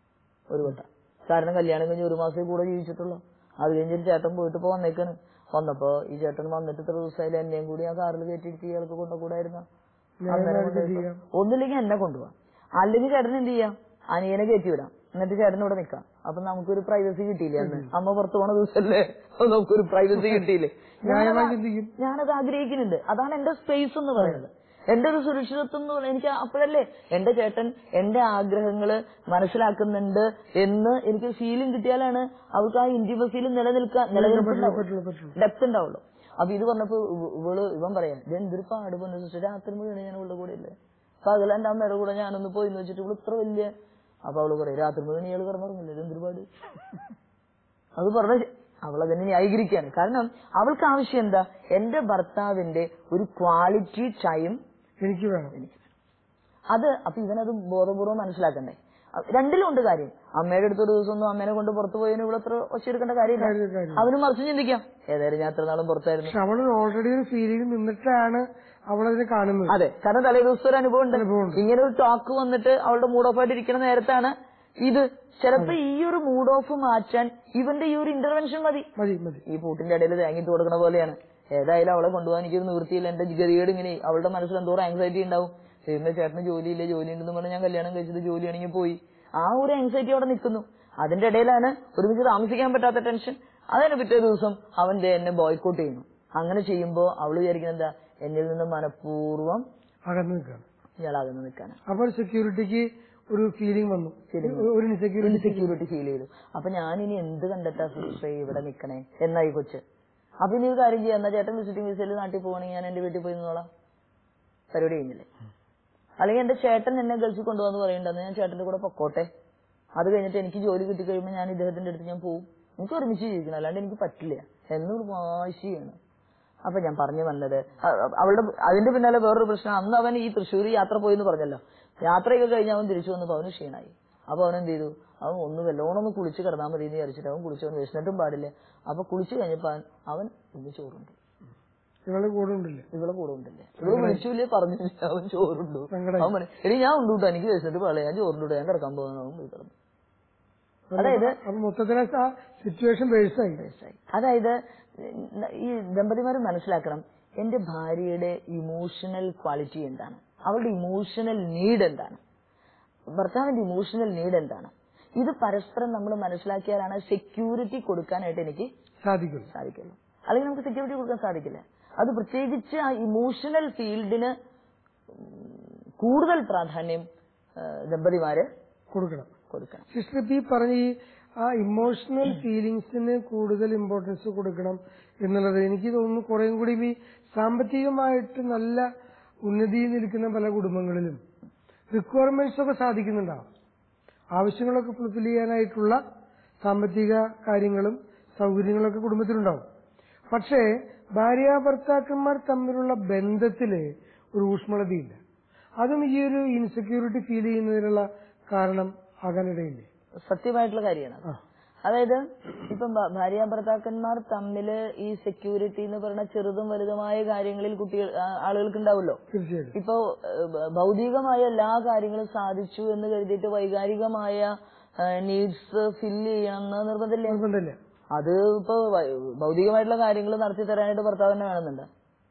ഒരു വട്ട കാരണം കല്യാണം കഴിഞ്ഞ് ഒരു മാസമേ കൂടെ ജീവിച്ചിട്ടുള്ളൂ അത് കഴിഞ്ഞൊരു ചേട്ടൻ പോയിട്ട് ഇപ്പൊ വന്നേക്കാണ് വന്നപ്പോ ഈ ചേട്ടൻ വന്നിട്ട് ഇത്ര ദിവസമായാലും എന്നെയും കൂടി ആ കാറിൽ കയറ്റിയിട്ട് ഇയാൾക്ക് കൊണ്ടുകൂടായിരുന്ന അമ്മേനെ കൊണ്ടുപോയി ഒന്നില്ലെങ്കിൽ എന്നെ കൊണ്ടുപോവാം അല്ലെങ്കിൽ ചേട്ടൻ എന്ത് ചെയ്യാം അനിയനെ കയറ്റി വിടാം എന്നിട്ട് ചേട്ടൻ ഇവിടെ നിൽക്കാം അപ്പൊ നമുക്കൊരു പ്രൈവസി കിട്ടിയില്ലേ അന്ന് അമ്മ പുറത്തു പോണ ദിവസമല്ലേ അപ്പൊ നമുക്കൊരു പ്രൈവസി കിട്ടിയില്ലേ ന്യായമായി ചിന്തിക്കും ഞാനത് ആഗ്രഹിക്കുന്നുണ്ട് അതാണ് എന്റെ സ്പേസ് എന്ന് പറയുന്നത് എന്റെ ഒരു സുരക്ഷിതത്വം എന്ന് പറയുന്നത് എനിക്ക് അപ്പോഴല്ലേ എന്റെ ചേട്ടൻ എന്റെ ആഗ്രഹങ്ങള് മനസ്സിലാക്കുന്നുണ്ട് എന്ന് എനിക്ക് ഫീലിംഗ് കിട്ടിയാലാണ് അവൾക്ക് ആ ഇന്റിമസിയിൽ നിലനിൽക്കാൻ നിലനിൽപ്പുണ്ടാവും പറ്റുള്ളൂ പറ്റുള്ളൂ ഡെപ്ത് ഉണ്ടാവുള്ളൂ അപ്പൊ ഇത് പറഞ്ഞപ്പോ ഇവ- ഇവള് ഇവൻ പറയാ ഇത് എന്തൊരു പാട് പറഞ്ഞു സിസ്റ്റർ രാത്രി മുഴുവൻ ഞാൻ ഇവളുടെ കൂടെ ഇല്ലേ പകൽ എന്റെ അമ്മയുടെ കൂടെ ഞാനൊന്ന് പോയി എന്ന് വെച്ചിട്ട് ഇവള് ഇത്ര വലിയ അപ്പൊ അവള് പറയും രാത്രി മുഴുവൻ ഇയാള് കിടന്നുറങ്ങില്ലേ ഇത് എന്തൊരു പാട് അത് പറഞ്ഞ അവൾ അതിനെ ന്യായീകരിക്കുകയാണ് കാരണം അവൾക്ക് ആവശ്യം എന്താ എന്റെ ഭർത്താവിന്റെ ഒരു ക്വാളിറ്റി ടൈം എനിക്ക് വേണം അത് അപ്പൊ ഇവനത് ബോധപൂർവ്വം മനസ്സിലാക്കണ്ടേ അ- രണ്ടിലും ഉണ്ട് കാര്യം അമ്മയുടെ അടുത്ത് ഒരു ദിവസം ഒന്നും അമ്മേനെ കൊണ്ട് പുറത്തു പോയതിന് ഇവിടെ അത്ര ഒച്ചയെടുക്കേണ്ട കാര്യമില്ല കാര്യം- കാര്യം. അവന് മറിച്ച് ചിന്തിക്കാം ഏതായാലും ഞാൻ എത്ര നാളും പുറത്തായിരുന്നു പക്ഷെ അവൾ ഓൾറെഡി ഒരു ഫീലിംഗ് നിന്നിട്ടാണ് അവളതിനെ കാണുന്നത് അതെ കാരണം തലേ ദിവസത്തെ ഒരു അനുഭവം ഉണ്ട് അനുഭവമുണ്ട്. ഇങ്ങനെ ഒരു ടോക്ക് വന്നിട്ട് അവളുടെ മൂഡ് ഓഫ് ആയിട്ട് ഇരിക്കുന്ന നേരത്താണ് ഇത് ചിലപ്പോ ഈ ഒരു മൂഡ് ഓഫ് മാറ്റാൻ ഇവന്റെ ഈ ഒരു ഇന്റർവെൻഷൻ മതി മതി മതി ഈ പൂട്ടിന്റെ ഇടയിൽ തേങ്ങിട്ട് കൊടുക്കണ പോലെയാണ് ഏതായാലും അവളെ കൊണ്ടുപോകാൻ എനിക്കൊരു നിവൃത്തിയില്ല എന്റെ ഗതികേട് ഇങ്ങനെ അവളുടെ മനസ്സിൽ എന്തോരം ആങ്സൈറ്റി ഉണ്ടാവും ദൈവമേ ചേട്ടന് ജോലിയില്ല ജോലി ഉണ്ടെന്ന് പറഞ്ഞ് ഞാൻ കല്യാണം കഴിച്ചത് ജോലിയാണെങ്കിൽ പോയി ആ ഒരു ആങ്സൈറ്റി അവിടെ നിൽക്കുന്നു അതിന്റെ ഇടയിലാണ് ഒരുമിച്ച് താമസിക്കാൻ പറ്റാത്ത ടെൻഷൻ അതിന് പിറ്റേ ദിവസം അവൻ ദേ എന്നെ ബോയ്ക്കോട്ട് ചെയ്യുന്നു അങ്ങനെ ചെയ്യുമ്പോ അവള് വിചാരിക്കുന്നത് എന്താ എന്നിൽ നിന്ന് മനഃപൂർവ്വം അകന്ന് നിൽക്കുകയാണ് ഇയാളാകുന്നു നിൽക്കാണ് അപ്പോൾ സെക്യൂരിറ്റിക്ക് ഒരു ഫീലിംഗ് വന്നു ഒരു ഇൻസെക്യൂരിറ്റി ഇൻസെക്യൂരിറ്റി ഫീൽ ചെയ്തു അപ്പൊ ഞാൻ ഇനി എന്ത് കണ്ടിട്ടാ സിസ്റ്ററെ ഇവിടെ നിക്കണേ എന്നായി കൊച്ച് അപ്പൊ ഇനി ഒരു കാര്യം ചെയ്യാം എന്നാ ചേട്ടൻ വിസിറ്റിംഗ് വിസയിൽ നാട്ടിൽ പോകണമെങ്കിൽ ഞാൻ എന്റെ വീട്ടിൽ പോയി നിന്നോളാം പരിപാടി കഴിഞ്ഞില്ലേ അല്ലെങ്കിൽ എന്റെ ചേട്ടൻ എന്നെ ഗൾഫിൽ കൊണ്ടുപോകാന്ന് പറയണ്ടെന്ന് ഞാൻ ചേട്ടന്റെ കൂടെ പൊക്കോട്ടെ അത് കഴിഞ്ഞിട്ട് എനിക്ക് ജോലി കിട്ടി കഴിയുമ്പോൾ ഞാൻ ഇദ്ദേഹത്തിന്റെ അടുത്ത് ഞാൻ പോകും എനിക്ക് ഒരുമിച്ച് ജീവിക്കണം അല്ലാണ്ട് എനിക്ക് പറ്റില്ല എന്നൊരു വാശിയാണ് അപ്പൊ ഞാൻ പറഞ്ഞു വന്നത് അ- അ- അവളുടെ അതിന്റെ പിന്നാലെ വേറൊരു പ്രശ്നം അന്ന് അവൻ ഈ തൃശ്ശൂർ യാത്ര പോയി എന്ന് പറഞ്ഞല്ലോ യാത്രയൊക്കെ കഴിഞ്ഞ് അവൻ തിരിച്ചു വന്നപ്പോ അവന് ക്ഷീണായി അപ്പൊ അവൻ എന്ത് ചെയ്തു അവൻ ഒന്ന് വെല്ലോണം ഒന്ന് കുളിച്ച് കിടന്നാൽ മതി എന്ന് വിചാരിച്ചിട്ട് അവൻ കുളിച്ചു അവൻ വിശന്നിട്ടും പാടില്ല അപ്പൊ കുളിച്ചു കഴിഞ്ഞപ്പോ അവൻ അവൻ ഇന്ന് ചോറുണ്ട് ഇവള് കൂടെ ഉണ്ടല്ലേ ഇവളെ കൂടെ ഉണ്ടല്ലേ ഇവള് വിളിച്ചില്ലേ പറഞ്ഞില്ല അവൻ ചോറുണ്ടു സങ്കടായി. അവൻ പറഞ്ഞു എടി ഞാൻ ഉണ്ടു കേട്ടോ എനിക്ക് വിശന്നിട്ട് പാടില്ല ഞാൻ ചോറുണ്ടു ഞാൻ കിടക്കാൻ പോകുന്നു അവൻ പോയി കിടന്നു അതായത് അപ്പൊ മൊത്തത്തിലെ ആ സിറ്റുവേഷൻ ബേഴ്സായി മനസ്സിലായി അതായത് ഈ ദമ്പതിമാർ മനസ്സിലാക്കണം എന്റെ ഭാര്യയുടെ ഇമോഷണൽ ക്വാളിറ്റി എന്താണ് അവളുടെ ഇമോഷണൽ നീഡ് എന്താണ് ഭർത്താവിന്റെ ഇമോഷണൽ നീഡ് എന്താണ് ഇത് പരസ്പരം നമ്മൾ മനസ്സിലാക്കിയാലാണ് സെക്യൂരിറ്റി കൊടുക്കാനായിട്ട് എനിക്ക് സാധിക്കും സാധിക്കുള്ളൂ അല്ലെങ്കിൽ നമുക്ക് സെക്യൂരിറ്റി കൊടുക്കാൻ സാധിക്കില്ല അത് പ്രത്യേകിച്ച് ആ ഇമോഷണൽ ഫീൽഡിന് കൂടുതൽ പ്രാധാന്യം ആ, ദമ്പതിമാര് കൊടുക്കണം കൊടുക്കണം സിസ്റ്റർ ഇപ്പൊ ഈ പറഞ്ഞ ഈ ആ ഇമോഷണൽ ഫീലിങ്സിന് കൂടുതൽ ഇമ്പോർട്ടൻസ് കൊടുക്കണം എന്നുള്ളത് എനിക്ക് തോന്നുന്നു കുറേയും കൂടി ഈ സാമ്പത്തികമായിട്ട് നല്ല ഉന്നതിയിൽ നിൽക്കുന്ന പല കുടുംബങ്ങളിലും റിക്വയർമെന്റ്സ് ഒക്കെ സാധിക്കുന്നുണ്ടാവും ആവശ്യങ്ങളൊക്കെ ഫുൾഫിൽ ചെയ്യാനായിട്ടുള്ള സാമ്പത്തിക കാര്യങ്ങളും സൗകര്യങ്ങളൊക്കെ കുടുംബത്തിലുണ്ടാവും പക്ഷേ ഭാര്യ ഭർത്താക്കന്മാർ തമ്മിലുള്ള ബന്ധത്തില് ഒരു ഊഷ്മളതയില്ല അതും ഈ ഒരു ഇൻസെക്യൂരിറ്റി ഫീൽ ചെയ്യുന്നതിനുള്ള കാരണം ആകാനിടയില്ലേ സത്യമായിട്ടുള്ള കാര്യമാണ് ആ അതായത് ഇപ്പം ഭ- ഭാര്യ ഭർത്താക്കന്മാർ തമ്മില് ഈ സെക്യൂരിറ്റി എന്ന് പറയുന്ന ചെറുതും വലുതുമായ കാര്യങ്ങളിൽ കുട്ടികൾ ആ, ആളുകൾക്ക് ഉണ്ടാവുമല്ലോ തീർച്ചയായിട്ടും ഇപ്പോ ഏഹ്, ഭ- ഭൗതികമായ എല്ലാ കാര്യങ്ങളും സാധിച്ചു എന്ന് കരുതിയിട്ട് വൈകാരികമായ നീഡ്സ് ഫില്ല് ചെയ്യണം എന്ന് നിർബന്ധമില്ലേ നിർബന്ധമില്ല അത് ഇപ്പൊ വൈ- ഭൗതികമായിട്ടുള്ള കാര്യങ്ങൾ നടത്തി തരാനായിട്ട് ഭർത്താവിനെ വേണമെന്നുണ്ട്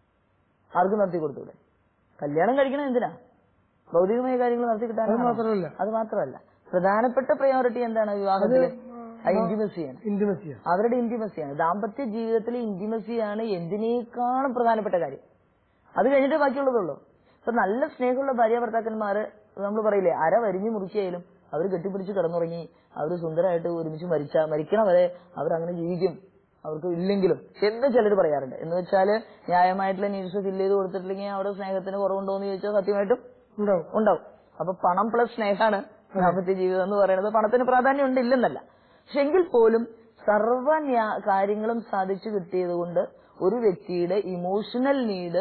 ആർക്കും നടത്തി കൊടുത്തൂടെ കല്യാണം കഴിക്കണം എന്തിനാ ഭൗതികമായ കാര്യങ്ങൾ നടത്തി അത് കിട്ടാൻ മാത്രമല്ല അത് മാത്രമല്ല പ്രധാനപ്പെട്ട പ്രയോറിറ്റി എന്താണ് വിവാഹത്തില് ഇന്റിമസിയാണ് ഇന്റിമസിയാണ് അവരുടെ ഇന്റിമസിയാണ് ദാമ്പത്യ ജീവിതത്തിലെ ഇന്റിമസിയാണ് എന്തിനേക്കാളും പ്രധാനപ്പെട്ട കാര്യം അത് കഴിഞ്ഞിട്ട് ബാക്കിയുള്ളതുള്ളൂ ഇപ്പൊ നല്ല സ്നേഹമുള്ള ഭാര്യ ഭർത്താക്കന്മാര് നമ്മൾ പറയില്ലേ അര വരിഞ്ഞു മുറിക്കായാലും അവർ കെട്ടിപ്പിടിച്ച് കിടന്നുറങ്ങി അവർ സുന്ദരമായിട്ട് ഒരുമിച്ച് മരിച്ച മരിക്കണ വരെ അവർ അങ്ങനെ ജീവിക്കും അവർക്ക് ഇല്ലെങ്കിലും എന്ന് ചിലർ പറയാറുണ്ട് എന്ന് വെച്ചാല് ന്യായമായിട്ടുള്ള നീഡ്സ് ഫില്ല് ചെയ്ത് കൊടുത്തിട്ടില്ലെങ്കിൽ അവിടെ സ്നേഹത്തിന് കുറവുണ്ടോ എന്ന് ചോദിച്ചാൽ സത്യമായിട്ടും ഉണ്ടാവും ഉണ്ടാവും അപ്പൊ പണം പ്ലസ് സ്നേഹമാണ് ദാമ്പത്യ ജീവിതം എന്ന് പറയുന്നത് പണത്തിന് പ്രാധാന്യം ഉണ്ട് ഇല്ലെന്നല്ല പക്ഷെ എങ്കിൽ പോലും സർവ ന്യാ- കാര്യങ്ങളും സാധിച്ചു കിട്ടിയത് കൊണ്ട് ഒരു വ്യക്തിയുടെ ഇമോഷണൽ നീഡ്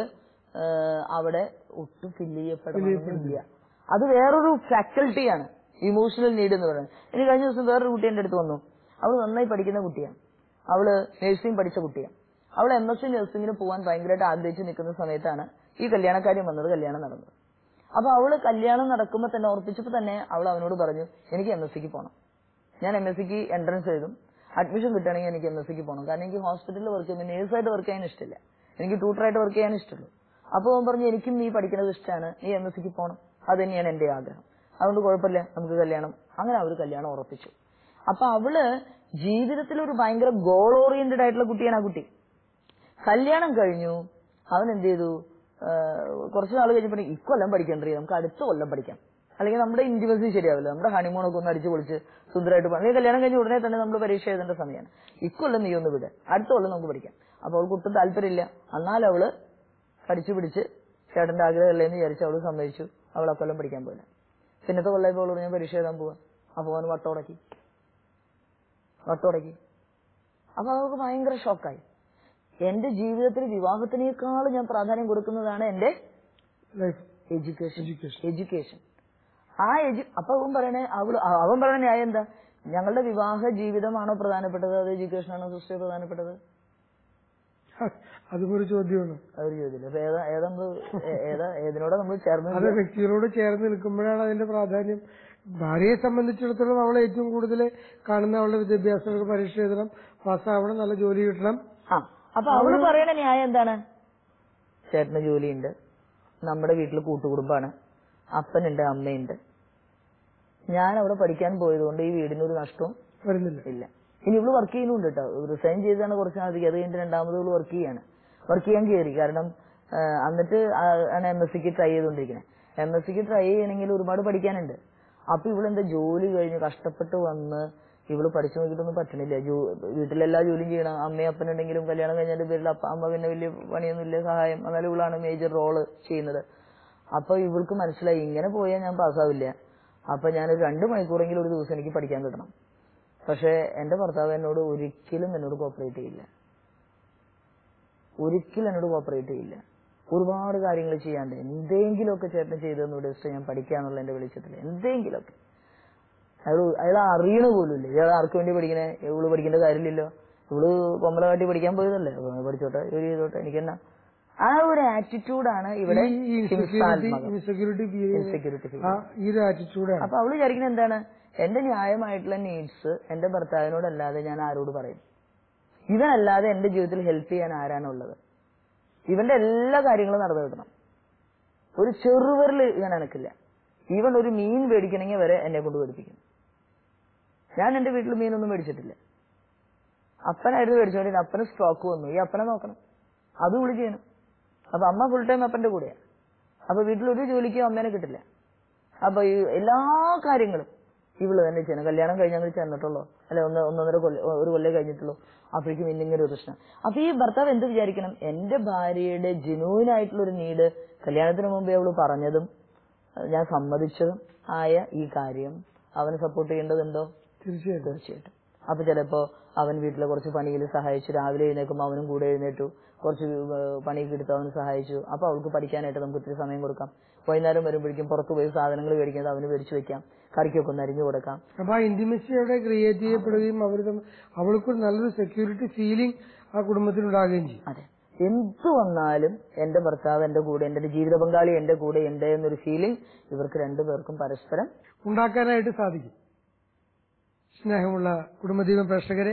അവിടെ ഒട്ടും ഫില്ല് ചെയ്യപ്പെടണമെന്നില്ല അത് വേറൊരു ഫാക്കൽറ്റിയാണ് ഇമോഷണൽ നീഡ് എന്ന് പറയുന്നത് ഇനി കഴിഞ്ഞ ദിവസം വേറൊരു കുട്ടി എന്റെ അടുത്ത് വന്നു അവള് നന്നായി പഠിക്കുന്ന കുട്ടിയാണ് അവള് നഴ്സിംഗ് പഠിച്ച കുട്ടിയാണ് അവൾ എം എസ് സി നഴ്സിംഗിന് പോകാൻ ഭയങ്കരമായിട്ട് ആഗ്രഹിച്ച് നിൽക്കുന്ന സമയത്താണ് ഈ കല്യാണക്കാര്യം വന്നത് കല്യാണം നടന്നത് അപ്പൊ അവള് കല്യാണം നടക്കുമ്പോ തന്നെ ഓർപ്പിച്ചപ്പോ തന്നെ അവൾ അവനോട് പറഞ്ഞു എനിക്ക് എം എസ് സിക്ക് പോകണം ഞാൻ എം എസ് സിക്ക് എൻട്രൻസ് എഴുതും അഡ്മിഷൻ കിട്ടുകയാണെങ്കിൽ എനിക്ക് എം എസ് സിക്ക് പോകണം കാരണം എനിക്ക് ഹോസ്പിറ്റലിൽ വർക്ക് ചെയ്യുമ്പോൾ നേഴ്സായിട്ട് വർക്ക് ചെയ്യാൻ ഇഷ്ടമില്ല എനിക്ക് ട്യൂട്ടറായിട്ട് വർക്ക് ചെയ്യാൻ ഇഷ്ടമുള്ളൂ അപ്പോൾ അവൻ പറഞ്ഞു എനിക്കും നീ പഠിക്കുന്നത് ഇഷ്ടമാണ് നീ എം എസ് സിക്ക് പോകണം അത് തന്നെയാണ് എന്റെ ആഗ്രഹം അതുകൊണ്ട് കുഴപ്പമില്ല നമുക്ക് കല്യാണം അങ്ങനെ അവർ കല്യാണം ഉറപ്പിച്ചു അപ്പൊ അവള് ജീവിതത്തിൽ ഒരു ഭയങ്കര ഗോൾ ഓറിയന്റഡ് ആയിട്ടുള്ള കുട്ടിയാണ് ആ കുട്ടി കല്യാണം കഴിഞ്ഞു അവൻ എന്ത് ചെയ്തു ആ, കുറച്ച് നാൾ കഴിഞ്ഞപ്പോൾ ഇക്കൊല്ലം പഠിക്കണ്ടേ നമുക്ക് അടുത്ത കൊല്ലം പഠിക്കാം അല്ലെങ്കിൽ നമ്മുടെ ഇന്റിമസി ശരിയാവില്ല നമ്മുടെ ഹണിമൂണൊക്കെ ഒന്ന് അടിച്ചു പൊളിച്ച് സുന്ദരമായിട്ട് പോകാം അല്ലെങ്കിൽ കല്യാണം കഴിഞ്ഞ് ഉടനെ തന്നെ നമ്മൾ പരീക്ഷ എഴുതേണ്ട സമയമാണ് ഇക്കൊല്ലം നീ ഒന്ന് വിട് അടുത്ത കൊല്ലം നമുക്ക് പഠിക്കാം അപ്പൊ അവൾക്ക് ഒട്ടും താല്പര്യമില്ല എന്നാൽ അവള് കടിച്ചു പിടിച്ച് ചേട്ടന്റെ ആഗ്രഹമല്ലേന്ന് വിചാരിച്ച് അവള് സമ്മതിച്ചു അവൾ ആ കൊല്ലം പഠിക്കാൻ പോയില്ല പിന്നത്തെ കൊല്ലം അവളോട് ഞാൻ പരീക്ഷ എഴുതാൻ പോവാ അപ്പൊ അവൻ വട്ടോടക്കി വട്ടോടക്കി അപ്പൊ അവൾക്ക് ഭയങ്കര ഷോക്കായി എന്റെ ജീവിതത്തിൽ വിവാഹത്തിനേക്കാൾ ഞാൻ പ്രാധാന്യം കൊടുക്കുന്നതാണ് എന്റെ ലൈഫ് എഡ്യൂക്കേഷൻ എഡ്യൂക്കേഷൻ എഡ്യൂക്കേഷൻ ആ എഡ്യു അപ്പൊ അവൻ പറയണേ അവള് അ- അവൻ പറയണ ന്യായം എന്താ ഞങ്ങളുടെ വിവാഹ ജീവിതമാണോ പ്രധാനപ്പെട്ടത് അത് എഡ്യൂക്കേഷൻ ആണോ സിസ്റ്റർ പ്രധാനപ്പെട്ടത് അതും ഒരു ചോദ്യമാണ് അതൊരു ചോദ്യമില്ല അപ്പൊ ഏതാ ഏതാ നമ്മള് ഏ- ഏതാ ഏതിനോടാ നമ്മൾ ചേർന്ന് അത് വ്യക്തികളോട് ചേർന്ന് നിൽക്കുമ്പോഴാണ് അതിന്റെ പ്രാധാന്യം ഭാര്യയെ സംബന്ധിച്ചിടത്തോളം അവളെ ഏറ്റവും കൂടുതൽ കാണുന്ന അവളുടെ വിദ്യാഭ്യാസം പരീക്ഷ എഴുതണം പാസ്സാവണം നല്ല ജോലി കിട്ടണം ആ അപ്പൊ അവള് പറയണ ന്യായം എന്താണ് ചേട്ടന് ജോലിയുണ്ട് നമ്മുടെ വീട്ടിൽ കൂട്ടുകുടുംബാണ് അപ്പനുണ്ട് അമ്മയുണ്ട് ഞാൻ അവിടെ പഠിക്കാൻ പോയതുകൊണ്ട് ഈ വീടിനൊരു നഷ്ടവും വരുന്നില്ല ഇല്ല ഇനി ഇവള് വർക്ക് ചെയ്യുന്നുണ്ട് കേട്ടോ റിസൈൻ ചെയ്താണ് കുറച്ച് നാളത്തേക്ക് അത് കഴിഞ്ഞിട്ട് രണ്ടാമത് ഇവള് വർക്ക് ചെയ്യാണ് വർക്ക് ചെയ്യാൻ കയറി കാരണം ആ, എന്നിട്ട് ആ- ആണ് എം എസ് സിക്ക് ട്രൈ ചെയ്തുകൊണ്ടിരിക്കുന്നത് എം എസ് സിക്ക് ട്രൈ ചെയ്യണമെങ്കിൽ ഒരുപാട് പഠിക്കാനുണ്ട് അപ്പൊ ഇവളെന്താ ജോലി കഴിഞ്ഞ് കഷ്ടപ്പെട്ട് വന്ന് ഇവള് പഠിച്ചു നോക്കിയിട്ടൊന്നും പറ്റണില്ല ജോ വീട്ടിലെല്ലാ ജോലിയും ചെയ്യണം അമ്മയും അപ്പനുണ്ടെങ്കിലും കല്യാണം കഴിഞ്ഞതിന്റെ പേരിൽ അപ്പ അമ്മ പിന്നെ വലിയ പണിയൊന്നുമില്ല സഹായം എന്നാലും ഇവളാണ് മേജർ റോള് ചെയ്യുന്നത് അപ്പൊ ഇവൾക്ക് മനസ്സിലായി ഇങ്ങനെ പോയാൽ ഞാൻ പാസ്സാവില്ല അപ്പൊ ഞാൻ ഒരു രണ്ട് മണിക്കൂറെങ്കിലും ഒരു ദിവസം എനിക്ക് പഠിക്കാൻ കിട്ടണം പക്ഷെ എന്റെ ഭർത്താവ് എന്നോട് ഒരിക്കലും എന്നോട് കോപ്പറേറ്റ് ചെയ്യില്ല ഒരിക്കലും എന്നോട് കോപ്പറേറ്റ് ചെയ്യില്ല ഒരുപാട് കാര്യങ്ങൾ ചെയ്യാണ്ട് എന്തെങ്കിലുമൊക്കെ ചേട്ടൻ ചെയ്തെന്നോട് ഇഷ്ടം ഞാൻ പഠിക്കാന്നുള്ള എന്റെ വെളിച്ചത്തിൽ എന്തെങ്കിലുമൊക്കെ അയാൾ അയാൾ അറിയണ പോലുമില്ല ഇയാൾ ആർക്ക് വേണ്ടി പഠിക്കണേ ഇവള് പഠിക്കേണ്ട കാര്യമില്ലല്ലോ ഇവള് കൊമ്പല കാട്ടി പഠിക്കാൻ പോയതല്ലേ അപ്പൊ പഠിച്ചോട്ടെ ജോലി ചെയ്തോട്ടെ എനിക്കെന്നാ ആ ഒരു ആറ്റിറ്റ്യൂഡാണ് ഇവിടെ ഈ ഇൻസെക്യൂരിറ്റി ഇൻസെക്യൂരിറ്റി ഫീൽ ഇൻസെക്യൂരിറ്റി ആ ഈ ഒരു ആറ്റിറ്റ്യൂഡാണ് അപ്പൊ അവള് വിചാരിക്കുന്നത് എന്താണ് എന്റെ ന്യായമായിട്ടുള്ള നീഡ്സ് എന്റെ ഭർത്താവിനോടല്ലാതെ ഞാൻ ആരോട് പറയും ഇവനല്ലാതെ എന്റെ ജീവിതത്തിൽ ഹെൽപ്പ് ചെയ്യാൻ ആരാണുള്ളത് ഇവന്റെ എല്ലാ കാര്യങ്ങളും നടന്നു കിട്ടണം ഒരു ചെറുവിരൽ ഇവൻ എനക്കില്ല ഈവൻ ഒരു മീൻ മേടിക്കണമെങ്കിൽ വരെ എന്നെ കൊണ്ട് മേടിപ്പിക്കും ഞാൻ എന്റെ വീട്ടിൽ മീനൊന്നും മേടിച്ചിട്ടില്ല അപ്പനായിരുന്നു മേടിച്ചോണ്ടിരുന്നത് അപ്പന് സ്ട്രോക്ക് വന്നു ഈ അപ്പനെ നോക്കണം അതും വിളി ചെയ്യണം അപ്പൊ അമ്മ ഫുൾ ടൈം അപ്പന്റെ കൂടെയാ അപ്പൊ വീട്ടിൽ ഒരു ജോലിക്കും അമ്മേനെ കിട്ടില്ല അപ്പൊ ഈ എല്ലാ കാര്യങ്ങളും ഇവള് തന്നെ ചെയ്യണം കല്യാണം കഴിഞ്ഞ് ഞങ്ങൾ ചെന്നിട്ടുള്ളൂ അല്ലെ ഒന്ന് ഒന്നൊന്നര കൊല്ലം ഒരു കൊല്ലം കഴിഞ്ഞിട്ടുള്ളൂ അപ്പോഴേക്കും ഇന്നിങ്ങനെ ഒരു പ്രശ്നം അപ്പൊ ഈ ഭർത്താവ് എന്ത് വിചാരിക്കണം എന്റെ ഭാര്യയുടെ ജെനുവിൻ ആയിട്ടുള്ള ഒരു നീഡ് കല്യാണത്തിന് മുമ്പേ അവള് പറഞ്ഞതും അഹ് ഞാൻ സമ്മതിച്ചതും ആയ ഈ കാര്യം അവന് സപ്പോർട്ട് ചെയ്യേണ്ടതുണ്ടോ തീർച്ചയായിട്ടും തീർച്ചയായിട്ടും അപ്പൊ ചിലപ്പോ അവൻ വീട്ടിലെ കുറച്ച് പണിയിൽ സഹായിച്ചു രാവിലെ എഴുന്നേക്കുമ്പോൾ അവനും കൂടെ എഴുന്നേറ്റു കുറച്ച് ഏഹ് പണിയൊക്കെ എടുത്ത് അവന് സഹായിച്ചു അപ്പൊ അവൾക്ക് പഠിക്കാനായിട്ട് നമുക്ക് ഇത്തിരി സമയം കൊടുക്കാം വൈകുന്നേരം വരുമ്പോഴേക്കും പുറത്ത് പോയി സാധനങ്ങൾ മേടിക്കുന്നത് അവന് മേടിച്ചു വെക്കാം കറിക്കൊക്കെ ഒന്ന് അരിഞ്ഞു കൊടുക്കാം അപ്പൊ ആ ഇന്റിമസി അവിടെ ക്രിയേറ്റ് ചെയ്യപ്പെടുകയും അവർ അവൾക്കൊരു നല്ലൊരു സെക്യൂരിറ്റി ഫീലിംഗ് ആ കുടുംബത്തിൽ ഉണ്ടാകുകയും ചെയ്യും അതെ എന്ത് വന്നാലും എന്റെ ഭർത്താവ് എന്റെ കൂടെ എന്റെ ജീവിത പങ്കാളി എന്റെ കൂടെ ഉണ്ട് എന്നൊരു ഫീലിംഗ് ഇവർക്ക് രണ്ടുപേർക്കും പരസ്പരം ഉണ്ടാക്കാനായിട്ട് സാധിക്കും സ്നേഹമുള്ള കുടുംബജീവൻ പ്രേക്ഷകരെ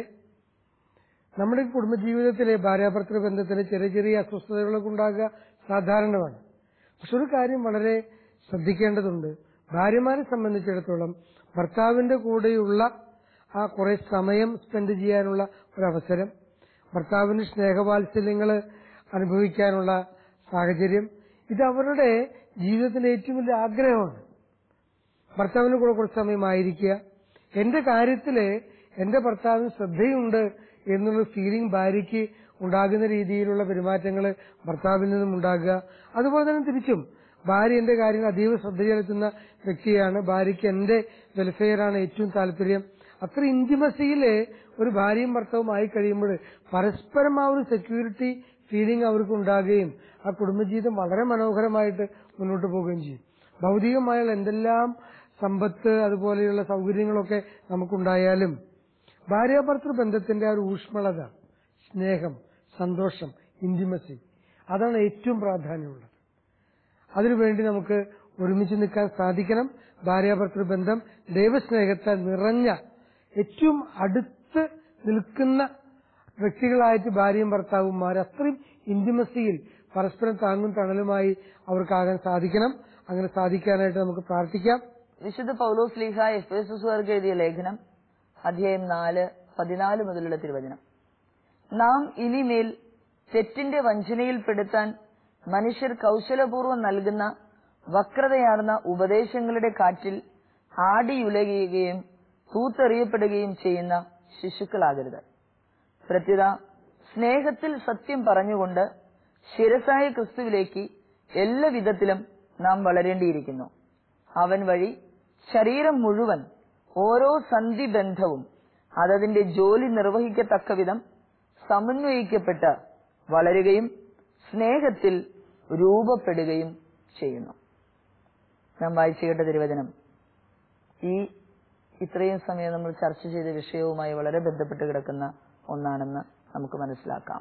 നമ്മുടെ ഈ കുടുംബജീവിതത്തിലെ ഭാര്യാഭർത്തൃ ബന്ധത്തിലെ ചെറിയ ചെറിയ അസ്വസ്ഥതകളൊക്കെ ഉണ്ടാകുക സാധാരണമാണ് പക്ഷെ ഒരു കാര്യം വളരെ ശ്രദ്ധിക്കേണ്ടതുണ്ട് ഭാര്യമാരെ സംബന്ധിച്ചിടത്തോളം ഭർത്താവിന്റെ കൂടെയുള്ള ആ കുറെ സമയം സ്പെൻഡ് ചെയ്യാനുള്ള ഒരവസരം ഭർത്താവിന്റെ സ്നേഹവാത്സല്യങ്ങൾ അനുഭവിക്കാനുള്ള സാഹചര്യം ഇത് അവരുടെ ജീവിതത്തിലെ ഏറ്റവും വലിയ ആഗ്രഹമാണ് ഭർത്താവിന് കൂടെ കുറച്ച് സമയമായിരിക്കുക എന്റെ കാര്യത്തില് എന്റെ ഭർത്താവിന് ശ്രദ്ധയുണ്ട് എന്നുള്ള ഫീലിംഗ് ഭാര്യയ്ക്ക് ഉണ്ടാകുന്ന രീതിയിലുള്ള പെരുമാറ്റങ്ങൾ ഭർത്താവിൽ നിന്നും ഉണ്ടാകുക അതുപോലെ തന്നെ തിരിച്ചും ഭാര്യ എന്റെ കാര്യങ്ങൾ അതീവ ശ്രദ്ധ ചെലുത്തുന്ന വ്യക്തിയാണ് ഭാര്യയ്ക്ക് എന്റെ വെൽഫെയറാണ് ഏറ്റവും താല്പര്യം അത്ര ഇന്റിമസിയില് ഒരു ഭാര്യയും ഭർത്താവും ആയി കഴിയുമ്പോൾ പരസ്പരം ആ ഒരു സെക്യൂരിറ്റി ഫീലിംഗ് അവർക്ക് ഉണ്ടാകുകയും ആ കുടുംബജീവിതം വളരെ മനോഹരമായിട്ട് മുന്നോട്ട് പോവുകയും ചെയ്യും ഭൗതികമായുള്ള എന്തെല്ലാം സമ്പത്ത് അതുപോലെയുള്ള സൗകര്യങ്ങളൊക്കെ നമുക്കുണ്ടായാലും ഭാര്യാഭർത്തൃ ബന്ധത്തിന്റെ ആ ഒരു ഊഷ്മളത സ്നേഹം സന്തോഷം ഇന്റിമസി അതാണ് ഏറ്റവും പ്രാധാന്യമുള്ളത് അതിനുവേണ്ടി നമുക്ക് ഒരുമിച്ച് നിൽക്കാൻ സാധിക്കണം ഭാര്യാഭർത്തൃ ബന്ധം ദൈവസ്നേഹത്താൽ നിറഞ്ഞ ഏറ്റവും അടുത്ത് നിൽക്കുന്ന വ്യക്തികളായിട്ട് ഭാര്യയും ഭർത്താവുമാർ അത്രയും ഇന്റിമസിയിൽ പരസ്പരം താങ്ങും തണലുമായി അവർക്കാകാൻ സാധിക്കണം അങ്ങനെ സാധിക്കാനായിട്ട് നമുക്ക് പ്രാർത്ഥിക്കാം വിശുദ്ധ പൗലോസ് ലീഹ എഫ് എസ് എസുകാർക്ക് എഴുതിയ ലേഖനം അധ്യായം നാല് പതിനാല് മുതലുള്ള തിരുവചനം നാം ഇനിമേൽ തെറ്റിന്റെ വഞ്ചനയിൽപ്പെടുത്താൻ മനുഷ്യർ കൗശലപൂർവ്വം നൽകുന്ന വക്രതയാർന്ന ഉപദേശങ്ങളുടെ കാറ്റിൽ ആടിയുലയുകയും തൂത്തെറിയപ്പെടുകയും ചെയ്യുന്ന ശിശുക്കളാകരുത് പ്രത്യുത സ്നേഹത്തിൽ സത്യം പറഞ്ഞുകൊണ്ട് ശിരസായ ക്രിസ്തുവിലേക്ക് എല്ലാ വിധത്തിലും നാം വളരേണ്ടിയിരിക്കുന്നു അവൻ വഴി ശരീരം മുഴുവൻ ഓരോ സന്ധിബന്ധവും അതതിന്റെ ജോലി നിർവഹിക്കത്തക്ക വിധം സമന്വയിക്കപ്പെട്ട് വളരുകയും സ്നേഹത്തിൽ രൂപപ്പെടുകയും ചെയ്യുന്നു നാം വായിച്ചു കേട്ട തിരുവചനം ഈ ഇത്രയും സമയം നമ്മൾ ചർച്ച ചെയ്ത വിഷയവുമായി വളരെ ബന്ധപ്പെട്ട് കിടക്കുന്ന ഒന്നാണെന്ന് നമുക്ക് മനസ്സിലാക്കാം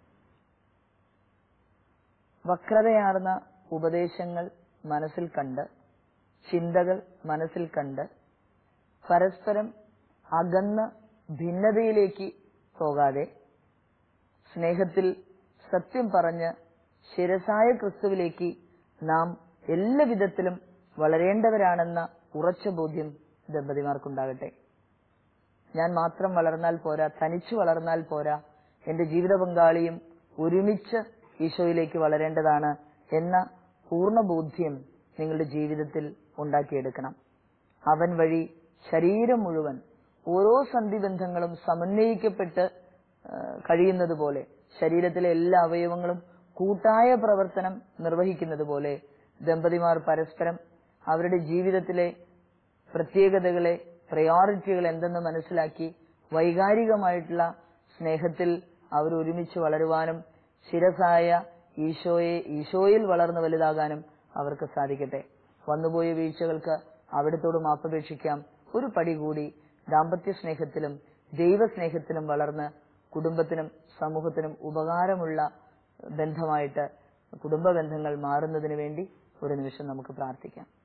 വക്രതയാർന്ന ഉപദേശങ്ങൾ മനസ്സിൽ കണ്ട് ചിന്തകൾ മനസ്സിൽ കണ്ട് പരസ്പരം അകന്ന് ഭിന്നതയിലേക്ക് പോകാതെ സ്നേഹത്തിൽ സത്യം പറഞ്ഞ് ശിരസായ ക്രിസ്തുവിലേക്ക് നാം എല്ലാ വിധത്തിലും വളരേണ്ടവരാണെന്ന ഉറച്ച ബോധ്യം ദമ്പതിമാർക്കുണ്ടാകട്ടെ ഞാൻ മാത്രം വളർന്നാൽ പോരാ തനിച്ചു വളർന്നാൽ പോരാ എന്റെ ജീവിത പങ്കാളിയും ഒരുമിച്ച് ഈശോയിലേക്ക് വളരേണ്ടതാണ് എന്ന പൂർണ്ണ ബോധ്യം നിങ്ങളുടെ ജീവിതത്തിൽ ഉണ്ടാക്കിയെടുക്കണം അവൻ വഴി ശരീരം മുഴുവൻ ഓരോ സന്ധിബന്ധങ്ങളും സമന്വയിക്കപ്പെട്ട് ആ, കഴിയുന്നത് പോലെ ശരീരത്തിലെ എല്ലാ അവയവങ്ങളും കൂട്ടായ പ്രവർത്തനം നിർവഹിക്കുന്നത് പോലെ ദമ്പതിമാർ പരസ്പരം അവരുടെ ജീവിതത്തിലെ പ്രത്യേകതകളെ പ്രയോറിറ്റികൾ എന്തെന്ന് മനസ്സിലാക്കി വൈകാരികമായിട്ടുള്ള സ്നേഹത്തിൽ അവർ ഒരുമിച്ച് വളരുവാനും ശിരസായ ഈശോയെ ഈശോയിൽ വളർന്നു വലുതാകാനും അവർക്ക് സാധിക്കട്ടെ വന്നുപോയ വീഴ്ചകൾക്ക് അവിടത്തോട് മാപ്പപേക്ഷിക്കാം ഒരു പടി കൂടി ദാമ്പത്യ സ്നേഹത്തിലും ദൈവസ്നേഹത്തിലും വളർന്ന് കുടുംബത്തിനും സമൂഹത്തിനും ഉപകാരമുള്ള ബന്ധമായിട്ട് കുടുംബ ബന്ധങ്ങൾ മാറുന്നതിന് വേണ്ടി ഒരു നിമിഷം നമുക്ക് പ്രാർത്ഥിക്കാം